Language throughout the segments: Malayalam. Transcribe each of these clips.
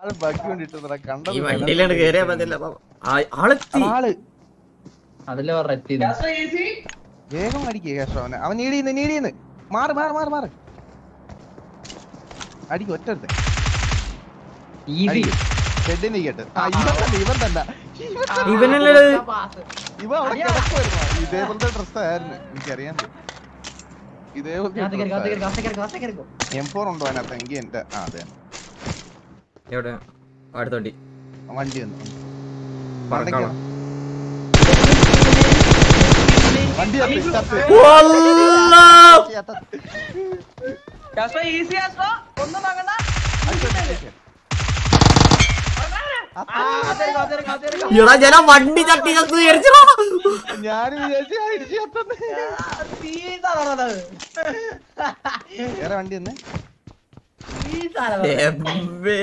ആള് ബഗ് കൊണ്ടിട്ടുണ്ടാ കണ്ടത് ഈ വണ്ടിയിലാണ് കേറിയാ പറ്റില്ല ആ- ആളെത്തി ആള് അതിലെ പറഞ്ഞ എത്തിയത് വേഗം അടിക്കുക കേട്ടോ അവനെ അവൻ നീടിയുന്നു നീടിയുന്നു മാറ് മാറ് മാറ് മാറ് അടിക്കും ഒറ്റ ഈസി ഹെഡിന് കേട്ട് ആ ഇവൻ തന്നെ ഇവൻ തന്നെ ഇവനല്ലേ ഇവ അവിടെ കിടക്കുവായിരുന്നു ഇതേപോലത്തെ ഡ്രസ് ആയിരുന്നു എനിക്കറിയാൻ ഇതേപോലത്തെ എം ഫോർ ഉണ്ടോ അതിനകത്ത് എങ്കിൽ എന്റെ ആ അതെ എവിടെ അടുത്ത വണ്ടി വണ്ടി വന്നു പറക്കണം വണ്ടി കത്തി, കത്തി. ഈസി ആസ്ട്രോ ഒന്നും വാങ്ങണ്ട എടാ ഞാൻ ആ വണ്ടി ചട്ടി കത്ത് വിചാരിച്ചടാ ഞാനും വിചാരിച്ചു ആ ഇടിച്ച് കത്തുന്ന്. വേറെ വണ്ടി ഒന്ന് എമ്മേ.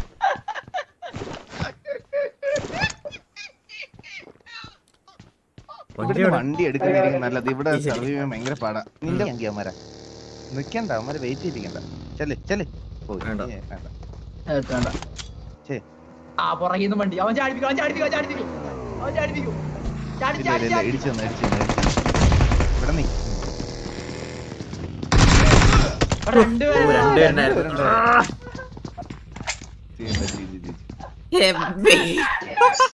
വണ്ടി ഇവിടുന്ന് എവിടെ? വണ്ടി എടുക്കുന്നതിന് നല്ലത് ഇവിടെ ഈ ശരി. സർവീവ് ചെയ്യാൻ ഭയങ്കര പാടാ നിന്റെ വണ്ടി അവന്മാരാ നിക്കണ്ട അവന്മാരെ വെയിറ്റ് ചെയ്യിപ്പിക്കണ്ട ചെല് ചെല് പോയി. വേണ്ട. ഏ, വേണ്ട. വേണ്ട ഛേ, ആ പുറകിന്ന് വണ്ടി അവൻ ചാടിപ്പിക്കും അവൻ ചാടിപ്പിക്കും അവൻ ചാടിപ്പിക്കും അവൻ ചാടിപ്പിക്കും ചാടി ഇല്ല, ചാടി ഇല്ല, ഇല്ല, ചാടി ഇടിച്ച് വന്നു, ഇടിച്ച് വന്നു, ഇടിച്ച് വന്നു. ഇവിടെ നീ അവിടെ രണ്ടുപേരും ഓ, രണ്ടുപേരുണ്ടായിരുന്നു. രണ്ടുപേരുണ്ടായിരുന്നു. ആ. ചെയ്യണ്ട, ചെയ്യ്, ചെയ്യ്, ചെയ്യ്. എമ്മേ.